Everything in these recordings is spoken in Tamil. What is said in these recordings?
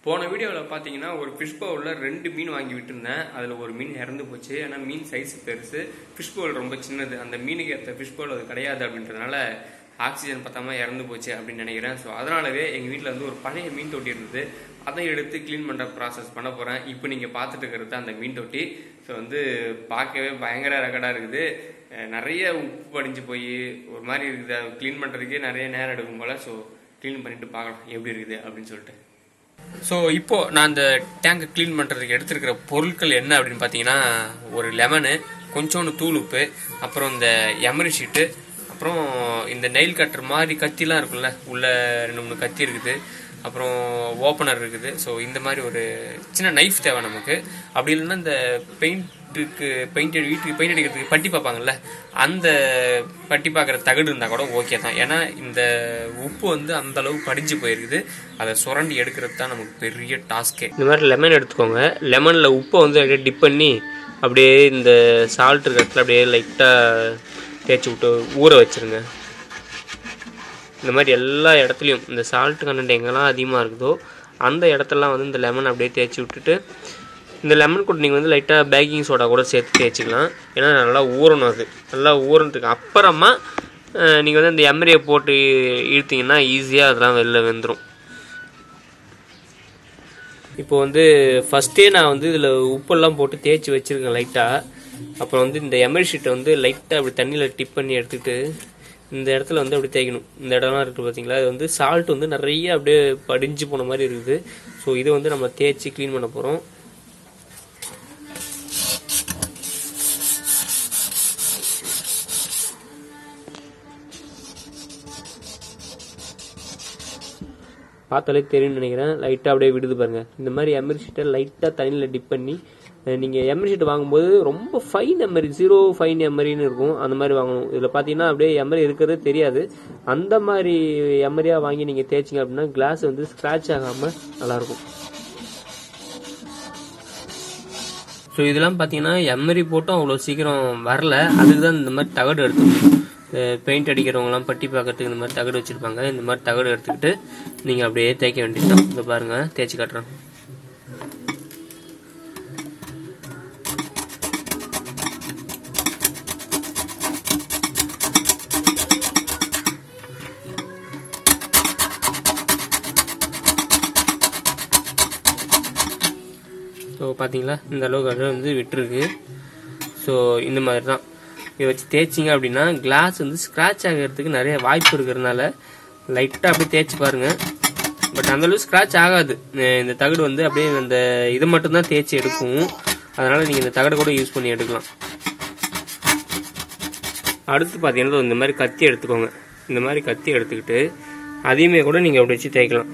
போன வீடியோவில் பார்த்தீங்கன்னா ஒரு ஃபிஷ் பவுலில் ரெண்டு மீன் வாங்கி விட்டுருந்தேன் அதில் ஒரு மீன் இறந்து போச்சு ஏன்னா மீன் சைஸ் பெருசு ஃபிஷ் பவுல் ரொம்ப சின்னது அந்த மீனுக்கு ஏற்ற ஃபிஷ் பவுல் அது கிடையாது அப்படின்றதுனால ஆக்சிஜன் பத்தாம இறந்து போச்சு அப்படின்னு நினைக்கிறேன் ஸோ அதனாலவே எங்கள் வீட்டில் வந்து ஒரு பழைய மீன் தொட்டி இருந்தது அதை எடுத்து க்ளீன் பண்ணுற ப்ராசஸ் பண்ண போகிறேன் இப்போ நீங்கள் பார்த்துட்டு இருக்கிறது அந்த மீன் தொட்டி ஸோ வந்து பார்க்கவே பயங்கர ரெக்கடாக இருக்குது அஹ் நிறைய உப்பு படிஞ்சு போய் ஒரு மாதிரி இருக்குது க்ளீன் பண்ணுறதுக்கே நிறைய நேரம் எடுக்கும் போல் ஸோ க்ளீன் பண்ணிட்டு பார்க்கலாம் எப்படி இருக்குது அப்படின்னு சொல்லிட்டு ஸோ இப்போ நான் இந்த டேங்கை க்ளீன் பண்ணுறதுக்கு எடுத்திருக்கிற பொருட்கள் என்ன அப்படின்னு பார்த்தீங்கன்னா ஒரு லெமனு கொஞ்சோண்டு தூள் உப்பு அப்புறம் இந்த எமரி ஷீட்டு அப்புறம் இந்த நெயில் கட்டர் மாதிரி கத்திலாம் இருக்குல்ல உள்ள ரெண்டு மூணு கத்தி இருக்குது அப்புறம் ஓப்பனர் இருக்குது ஸோ இந்த மாதிரி ஒரு சின்ன நைஃப் தேவை நமக்கு அப்படி இல்லைன்னா இந்த பெயிண்ட்டுக்கு பெயிண்ட் வீட்டுக்கு பெயிண்ட் அடிக்கிறதுக்கு பட்டி பார்ப்பாங்கல்ல அந்த பட்டி பார்க்குற தகடு இருந்தால் கூட ஓகே தான் ஏன்னா இந்த உப்பு வந்து அந்த அளவு படிஞ்சு போயிருக்குது அதை சுரண்டி எடுக்கிறது தான் நமக்கு பெரிய டாஸ்கே இந்த மாதிரி லெமன் எடுத்துக்கோங்க லெமனில் உப்பை வந்து அப்படியே டிப் பண்ணி அப்படியே இந்த சால்ட் இருக்கிற இடத்துல அப்படியே லைட்டாக தேய்ச்சி விட்டு ஊற வச்சிருங்க இந்த மாதிரி எல்லா இடத்துலையும் இந்த சால்ட் கண்டென்ட் எங்கெல்லாம் அதிகமாக இருக்குதோ அந்த இடத்துலலாம் வந்து இந்த லெமன் அப்படியே தேய்ச்சி விட்டுட்டு இந்த லெமன் கூட நீங்கள் வந்து லைட்டாக பேக்கிங் சோடா கூட சேர்த்து தேய்ச்சிக்கலாம் ஏன்னா நல்லா ஊறணும் அது நல்லா ஊறினதுக்கு அப்புறமா நீங்கள் வந்து அந்த எமரியை போட்டு இழுத்தீங்கன்னா ஈஸியாக அதெல்லாம் வெளில வெந்துடும் இப்போ வந்து ஃபஸ்ட்டே நான் வந்து இதில் உப்பெல்லாம் போட்டு தேய்ச்சி வச்சுருக்கேன் லைட்டாக அப்புறம் வந்து இந்த எமரி ஷீட்டை வந்து லைட்டாக அப்படி தண்ணியில் டிப் பண்ணி எடுத்துகிட்டு இந்த இடத்துல வந்து அப்படி தேய்க்கணும் இந்த இடம்லாம் இருக்குது பார்த்தீங்களா இது வந்து சால்ட் வந்து நிறைய அப்படியே படிஞ்சு போன மாதிரி இருக்குது ஸோ இதை வந்து நம்ம தேய்ச்சி க்ளீன் பண்ண போகிறோம் பார்த்தாலே தெரியும்னு நினைக்கிறேன் லைட்டாக அப்படியே விடுது பாருங்க இந்த மாதிரி எமரி ஷீட்டை லைட்டாக தண்ணியில் டிப் பண்ணி நீங்கள் எமரி ஷீட் வாங்கும்போது ரொம்ப ஃபைன் எமரி ஜீரோ ஃபைன் எமரின்னு இருக்கும் அந்த மாதிரி வாங்கணும் இதில் பார்த்தீங்கன்னா அப்படியே எமரி இருக்கிறதே தெரியாது அந்த மாதிரி எமரியாக வாங்கி நீங்கள் தேய்ச்சிங்க அப்படின்னா கிளாஸ் வந்து ஸ்க்ராட்ச் ஆகாமல் நல்லாயிருக்கும் ஸோ இதெல்லாம் பார்த்தீங்கன்னா எம்மரி போட்டும் அவ்வளோ சீக்கிரம் வரல அதுக்கு தான் இந்த மாதிரி தகடு எடுத்துக்கணும் பெயிண்ட் அடிக்கிறவங்கலாம் பட்டி பார்க்கறதுக்கு இந்த மாதிரி தகடு வச்சுருப்பாங்க இந்த மாதிரி தகடு எடுத்துக்கிட்டு நீங்கள் அப்படியே தேய்க்க வேண்டியதுதான் இங்கே பாருங்கள் தேய்ச்சி காட்டுறேன் ஸோ பார்த்தீங்களா இந்த அளவுக்கு அது வந்து விட்டுருக்கு ஸோ இந்த மாதிரி தான் இதை வச்சு தேய்ச்சிங்க அப்படின்னா கிளாஸ் வந்து ஸ்க்ராட்ச் ஆகிறதுக்கு நிறைய வாய்ப்பு இருக்கிறதுனால லைட்டாக அப்படியே தேய்ச்சி பாருங்க பட் அந்தளவு ஸ்க்ராட்ச் ஆகாது அஹ் இந்த தகடு வந்து அப்படியே அந்த இதை மட்டும்தான் தேய்ச்சி எடுக்கும் அதனால நீங்கள் இந்த தகடை கூட யூஸ் பண்ணி எடுக்கலாம் அடுத்து பார்த்தீங்கன்னா இந்த மாதிரி கத்தி எடுத்துக்கோங்க இந்த மாதிரி கத்தி எடுத்துக்கிட்டு அதையுமே கூட நீங்கள் அப்படி வச்சு தேய்க்கலாம்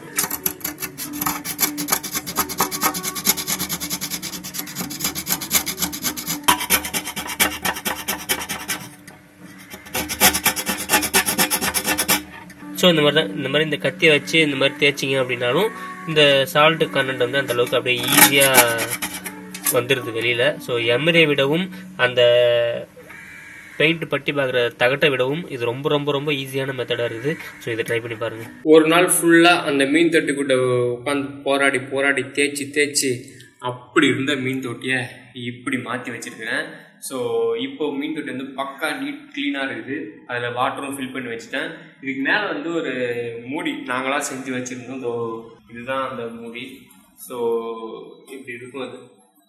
ஸோ இந்த மாதிரி தான் இந்த மாதிரி இந்த கத்தியை வச்சு இந்த மாதிரி தேய்ச்சிங்க அப்படின்னாலும் இந்த சால்ட் கண்டென்ட் வந்து அந்த அளவுக்கு அப்படியே ஈஸியாக வந்துடுது வெளியில் ஸோ எமரியை விடவும் அந்த பெயிண்ட் பட்டி பார்க்குற தகட்டை விடவும் இது ரொம்ப ரொம்ப ரொம்ப ஈஸியான மெத்தடாக இருக்குது ஸோ இதை ட்ரை பண்ணி பாருங்க ஒரு நாள் ஃபுல்லாக அந்த மீன் தொட்டிக்கிட்ட உட்காந்து போராடி போராடி தேய்ச்சி தேய்ச்சி அப்படி இருந்த மீன் தொட்டியை இப்படி மாற்றி வச்சிருக்கேன் ஸோ இப்போ மீன் தொட்டி வந்து பக்கா நீட் க்ளீனாக இருக்குது அதில் வாட்டரும் ஃபில் பண்ணி வச்சுட்டேன் இதுக்கு மேலே வந்து ஒரு மூடி நாங்களாக செஞ்சு வச்சுருந்தோம் இதோ இதுதான் அந்த மூடி ஸோ இப்படி இருக்கும் அது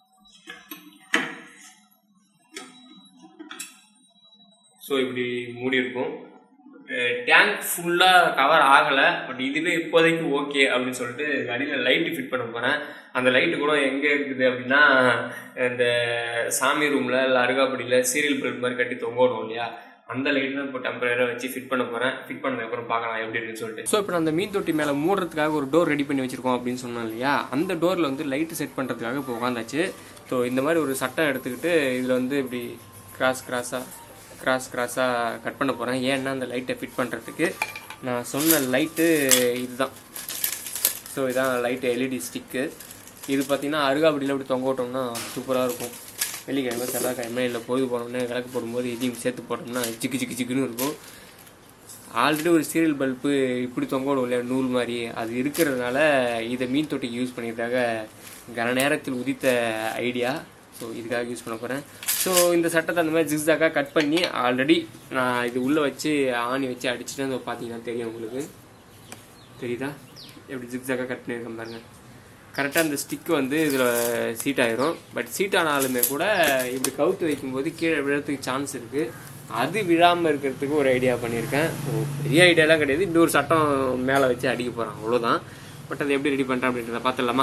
ஸோ இப்படி மூடி இருக்கும் டேங்க் ஃபுல்லாக கவர் ஆகலை பட் இதுவே இப்போதைக்கு ஓகே அப்படின்னு சொல்லிட்டு அடியில் லைட்டு ஃபிட் பண்ண போகிறேன் அந்த லைட்டு கூட எங்கே இருக்குது அப்படின்னா இந்த சாமி ரூமில் இல்லை அருகாப்படியில் சீரியல் பல்ப் மாதிரி கட்டி தொங்கணும் இல்லையா அந்த லைட் தான் இப்போ டெம்பரரியாக வச்சு ஃபிட் பண்ண போகிறேன் ஃபிட் பண்ணதுக்கப்புறம் பார்க்கலாம் எப்படி இருக்குன்னு சொல்லிட்டு ஸோ இப்போ அந்த மீன் தொட்டி மேலே மூடுறதுக்காக ஒரு டோர் ரெடி பண்ணி வச்சிருக்கோம் அப்படின்னு சொன்னோம் இல்லையா அந்த டோரில் வந்து லைட்டு செட் பண்ணுறதுக்காக இப்போ உட்காந்தாச்சு ஸோ இந்த மாதிரி ஒரு சட்டம் எடுத்துக்கிட்டு இதில் வந்து இப்படி கிராஸ் கிராஸாக கிராஸ் கிராஸாக கட் பண்ண போகிறேன் ஏன்னா அந்த லைட்டை ஃபிட் பண்ணுறதுக்கு நான் சொன்ன லைட்டு இதுதான் ஸோ இதான் லைட்டு எல்இடி ஸ்டிக்கு இது பார்த்தீங்கன்னா அருகாபடியில் அப்படி தொங்க விட்டோம்னா சூப்பராக இருக்கும் வெள்ளிக்கிழமை செவ்வாய்க்கிழமை இல்லை பொழுது போனோம்னா விளக்கு போடும்போது இதையும் சேர்த்து போட்டோம்னா ஜிக்கு ஜிக்கு ஜிக்குன்னு இருக்கும் ஆல்ரெடி ஒரு சீரியல் பல்பு இப்படி தொங்க விடும் இல்லையா நூல் மாதிரி அது இருக்கிறதுனால இதை மீன் தொட்டிக்கு யூஸ் பண்ணியிருக்காங்க கன நேரத்தில் உதித்த ஐடியா ஸோ இதுக்காக யூஸ் பண்ண போகிறேன் ஸோ இந்த சட்டத்தை அந்த மாதிரி ஜிக்ஸாக்காக கட் பண்ணி ஆல்ரெடி நான் இது உள்ளே வச்சு ஆணி வச்சு அடிச்சுட்டு வந்து பார்த்தீங்கன்னா தெரியும் உங்களுக்கு தெரியுதா எப்படி ஜிக்ஸாக்காக கட் பண்ணியிருக்கேன் பாருங்க கரெக்டாக அந்த ஸ்டிக்கு வந்து இதில் சீட் ஆயிரும் பட் சீட் ஆனாலுமே கூட இப்படி கவுத்து வைக்கும்போது கீழே விழறதுக்கு சான்ஸ் இருக்குது அது விழாமல் இருக்கிறதுக்கு ஒரு ஐடியா பண்ணியிருக்கேன் ஓ பெரிய ஐடியாலாம் கிடையாது இந்த ஒரு சட்டம் மேலே வச்சு அடிக்க போகிறேன் அவ்வளோதான் பட் அதை எப்படி ரெடி பண்ணுறேன் அப்படின்றத பார்த்துடலாமா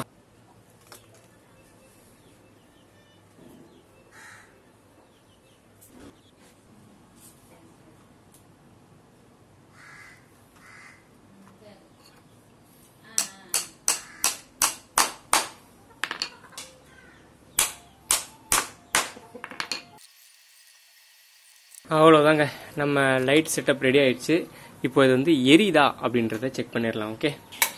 அவ்வளோதாங்க நம்ம லைட் செட்டப் ரெடி ஆயிடுச்சு இப்போ இது வந்து எரியுதா அப்படின்றத செக் பண்ணிடலாம் ஓகே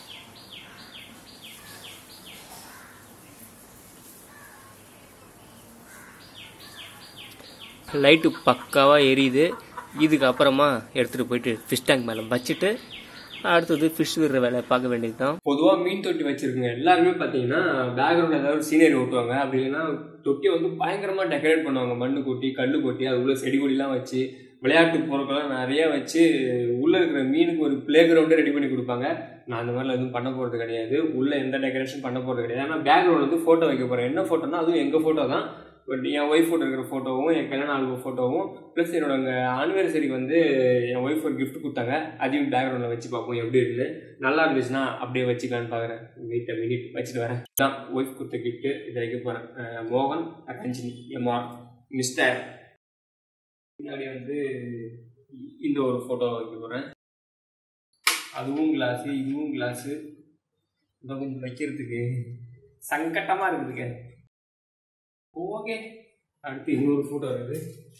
லைட்டு பக்காவாக எரியுது இதுக்கு அப்புறமா எடுத்துகிட்டு போயிட்டு ஃபிஷ் டேங்க் மேலே வச்சுட்டு அடுத்தது ஃபிஷ் விடுற வேலையை பார்க்க வேண்டியது தான் பொதுவாக மீன் தொட்டி வச்சிருக்கோங்க எல்லாருமே பார்த்தீங்கன்னா பேக்ரவுண்டில் ஏதாவது சீனரி ஓட்டுவாங்க அப்படி இல்லைன்னா தொட்டியை வந்து பயங்கரமாக டெக்கரேட் பண்ணுவாங்க மண்ணு கொட்டி கல் கொட்டி அது உள்ள செடி கொடிலாம் வச்சு விளையாட்டு பொருட்கள்லாம் நிறைய வச்சு உள்ளே இருக்கிற மீனுக்கு ஒரு பிளே கிரவுண்டே ரெடி பண்ணி கொடுப்பாங்க நான் அந்த மாதிரிலாம் எதுவும் பண்ண போகிறது கிடையாது உள்ளே எந்த டெக்கரேஷன் பண்ண போகிறது கிடையாது ஆனால் பேக்ரவுண்ட் வந்து ஃபோட்டோ வைக்க போகிறேன் என்ன ஃபோட்டோனா அதுவும் எங்கள் ஃபோட்டோ தான் பட் என் ஒய்ஃப் ஃபோட்டோ இருக்கிற ஃபோட்டோவும் என் கல்யாண ஆல்பம் ஃபோட்டோவும் ப்ளஸ் என்னோட ஆனிவர்சரிக்கு வந்து என் ஒய்ஃப் ஒரு கிஃப்ட் கொடுத்தாங்க அதையும் பேக்ரவுண்டில் வச்சு பார்ப்போம் எப்படி இருக்குது நல்லா இருந்துச்சுன்னா அப்படியே வச்சுக்கலான்னு பார்க்குறேன் வெயிட் மினிட் வச்சுட்டு வரேன் தான் ஒய்ஃப் கொடுத்த கிஃப்ட்டு இதை வைக்க போகிறேன் மோகன் ரஞ்சினி எம்ஆர் மிஸ்டர் பின்னாடி வந்து இந்த ஒரு ஃபோட்டோ வைக்க போகிறேன் அதுவும் கிளாஸு இதுவும் கிளாஸு இன்னும் கொஞ்சம் வைக்கிறதுக்கு சங்கட்டமாக இருக்குதுங்க ஓகே அடுத்து இன்னொரு ஃபோட்டோ இருக்குது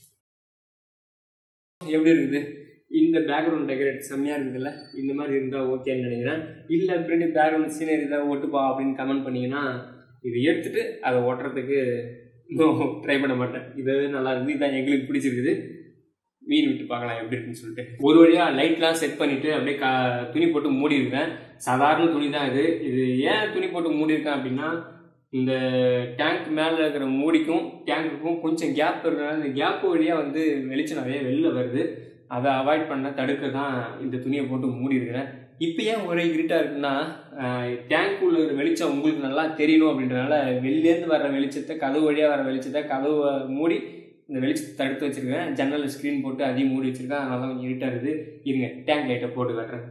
எப்படி இருக்குது இந்த பேக்ரவுண்ட் டெக்கரேட் செம்மையாக இருக்குதுல்ல இந்த மாதிரி இருந்தால் ஓகேன்னு நினைக்கிறேன் இல்லை பின்னாடி பேக்ரவுண்ட் சீனரி தான் ஒட்டுப்பா அப்படின்னு கமெண்ட் பண்ணிங்கன்னா இது எடுத்துட்டு அதை ஒட்டுறதுக்கு இன்னும் ட்ரை பண்ண மாட்டேன் இது நல்லா இருந்து இதான் எங்களுக்கு பிடிச்சிருக்குது மீன் விட்டு பார்க்கலாம் எப்படி இருக்குன்னு சொல்லிட்டு ஒரு வழியாக லைட்லாம் செட் பண்ணிவிட்டு அப்படியே கா துணி போட்டு மூடி இருக்கேன் சாதாரண துணி தான் இது இது ஏன் துணி போட்டு மூடி இருக்கேன் அப்படின்னா இந்த டேங்க் மேலே இருக்கிற மூடிக்கும் டேங்க்குக்கும் கொஞ்சம் கேப் இருக்கிறனால இந்த கேப் வழியாக வந்து வெளிச்சம் நிறைய வெளில வருது அதை அவாய்ட் பண்ண தடுக்க தான் இந்த துணியை போட்டு மூடி இருக்கிறேன் இப்போ ஏன் ஒரே இருட்டாக இருக்குன்னா டேங்க் உள்ள இருக்கிற வெளிச்சம் உங்களுக்கு நல்லா தெரியணும் அப்படின்றனால வெளிலேருந்து வர வெளிச்சத்தை கதவு வழியாக வர வெளிச்சத்தை கதவை மூடி இந்த வெளிச்சத்தை தடுத்து வச்சிருக்கேன் ஜன்னலில் ஸ்க்ரீன் போட்டு அதையும் மூடி வச்சிருக்கேன் அதனால தான் கொஞ்சம் இருட்டாக இருக்குது இருங்க டேங்க் லைட்டை போட்டு காட்டுறேன்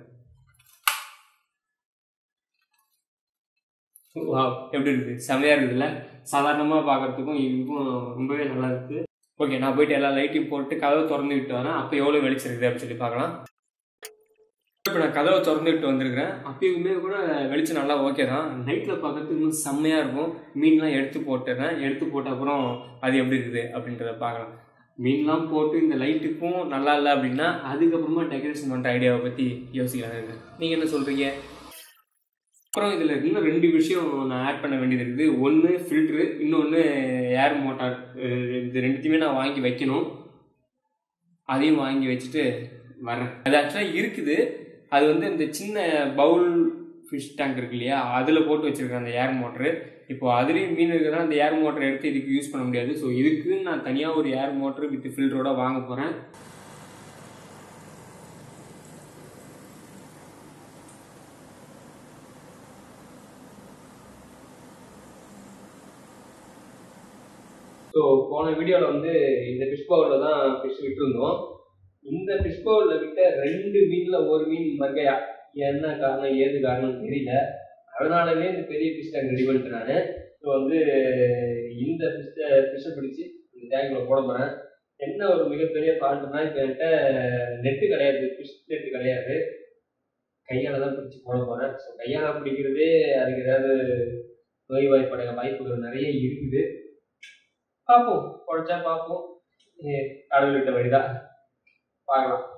வா எப்படி இருக்குது செமையாக இருக்குதுல்ல சாதாரணமாக பார்க்கறதுக்கும் இதுக்கும் ரொம்பவே நல்லா இருக்குது ஓகே நான் போயிட்டு எல்லா லைட்டையும் போட்டு கதவை திறந்து விட்டு வரேன் அப்போ எவ்வளோ வெளிச்சம் இருக்குது அப்படின்னு சொல்லி பார்க்கலாம் இப்போ நான் கதவை திறந்து விட்டு வந்திருக்கிறேன் அப்பயுமே கூட வெளிச்சம் நல்லா ஓகே தான் நைட்டில் பார்க்கறதுக்கு இன்னும் செம்மையாக இருக்கும் மீன்லாம் எடுத்து போட்டுறேன் எடுத்து போட்ட அப்புறம் அது எப்படி இருக்குது அப்படின்றத பார்க்கலாம் மீன்லாம் போட்டு இந்த லைட்டுக்கும் நல்லா இல்லை அப்படின்னா அதுக்கப்புறமா டெக்கரேஷன் பண்ணுற ஐடியாவை பற்றி யோசிக்கலாம் நீங்கள் என்ன சொல்கிறீங்க அப்புறம் இதில் இன்னும் ரெண்டு விஷயம் நான் ஆட் பண்ண வேண்டியது இருக்குது ஒன்று ஃபில்ட்ரு இன்னொன்று ஏர் மோட்டார் இது ரெண்டுத்தையுமே நான் வாங்கி வைக்கணும் அதையும் வாங்கி வச்சுட்டு வரேன் அது ஆக்சுவலாக இருக்குது அது வந்து இந்த சின்ன பவுல் ஃபிஷ் டேங்க் இருக்கு இல்லையா அதில் போட்டு வச்சுருக்கேன் அந்த ஏர் மோட்ரு இப்போ அதுலேயும் மீன் இருக்குதுன்னா அந்த ஏர் மோட்டரை எடுத்து இதுக்கு யூஸ் பண்ண முடியாது ஸோ இதுக்கு நான் தனியாக ஒரு ஏர் மோட்ரு வித் ஃபில்டரோட வாங்க போகிறேன் ஸோ போன வீடியோவில் வந்து இந்த ஃபிஷ் பவுலில் தான் ஃபிஷ் விட்டுருந்தோம் இந்த ஃபிஷ் பவுலில் விட்ட ரெண்டு மீனில் ஒரு மீன் மர்கையா என்ன காரணம் ஏது காரணம் தெரியல அதனாலவே இந்த பெரிய ஃபிஷ் டேங்க் ரெடி பண்ணிட்டு நான் ஸோ வந்து இந்த ஃபிஷ்ஷை ஃபிஷ்ஷை பிடிச்சி இந்த டேங்கில் போட போகிறேன் என்ன ஒரு மிகப்பெரிய ஃபால்ட்டுனா இப்போ என்கிட்ட நெட்டு கிடையாது ஃபிஷ் நெட்டு கிடையாது கையால் தான் பிடிச்சி போட போகிறேன் ஸோ கையால் பிடிக்கிறதே அதுக்கு ஏதாவது நோய் வாய்ப்படைய வாய்ப்புகள் நிறைய இருக்குது பார்ப்போம் குறைச்சா பார்ப்போம் கடவுள்கிட்ட வழிதான் பார்க்கலாம்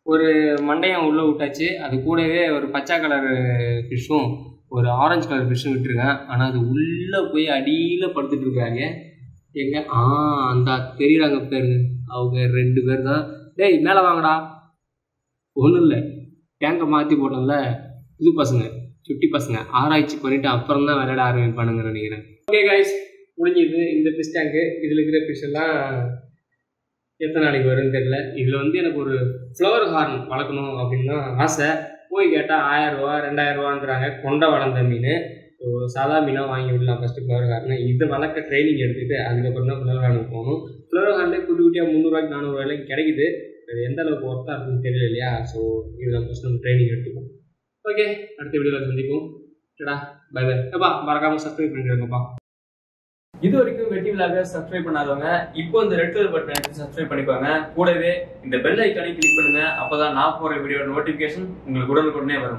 ஒரு மண்டையம் உள்ளே விட்டாச்சு அது கூடவே ஒரு பச்சை கலர் ஃபிஷ்ஷும் ஒரு ஆரஞ்சு கலர் ஃபிஷ்ஷும் விட்டுருக்கேன் ஆனால் அது உள்ளே போய் அடியில் படுத்துட்டு இருக்காங்க எங்க ஆ அந்த தெரியுறாங்க பேருங்க அவங்க ரெண்டு பேர் தான் டேய் மேலே வாங்கடா ஒன்றும் இல்லை டேங்கை மாற்றி போட்டோம்ல புது பசங்க சுட்டி பசங்க ஆராய்ச்சி பண்ணிட்டு அப்புறம் தான் விளையாட ஆரம்பிப்பானுங்க நினைக்கிறேன் ஓகே கைஸ் முடிஞ்சது இந்த ஃபிஷ் டேங்கு இதில் இருக்கிற ஃபிஷ் எல்லாம் எத்தனை நாளைக்கு வரும்னு தெரியல இதில் வந்து எனக்கு ஒரு ஃப்ளவர் ஹார்ன் வளர்க்கணும் அப்படின்னு தான் ஆசை போய் கேட்டால் ஆயிரரூவா ரெண்டாயிரரூவான்றாங்க கொண்டை வளர்ந்த மீன் ஸோ சாதா மீனாக வாங்கி விடலாம் ஃபஸ்ட்டு ஃப்ளவர் ஹார்னு இதை வளர்க்க ட்ரைனிங் எடுத்துகிட்டு அதுக்கப்புறம் தான் ஃப்ளவர் ஹார்னுக்கு போகணும் ஃப்ளவர் ஹார்ன்லேயே குட்டி குட்டியாக முந்நூறுவாய்க்கு நானூறுவாய்க்கு கிடைக்குது அது எந்த அளவுக்கு ஒர்த்தாக இருக்குன்னு தெரியல இல்லையா ஸோ இதில் ஃபஸ்ட் நம்ம ட்ரைனிங் எடுத்துப்போம் ஓகே அடுத்த வீடியோவில் சந்திப்போம் டடா பை பை அப்பா மறக்காமல் சப்ஸ்கிரைப் பண்ணிடுங்கப்பா இது வரைக்கும் வெட்டி விழாக சப்ஸ்கிரைப் பண்ணாதவங்க இப்போ இந்த ரெட் கலர் பட்டன் எடுத்து சப்ஸ்கிரைப் பண்ணிக்கோங்க கூடவே இந்த பெல் ஐக்கானை கிளிக் பண்ணுங்க அப்பதான் நான் போற வீடியோ நோட்டிபிகேஷன் உங்களுக்கு உடனுக்குடனே வரும்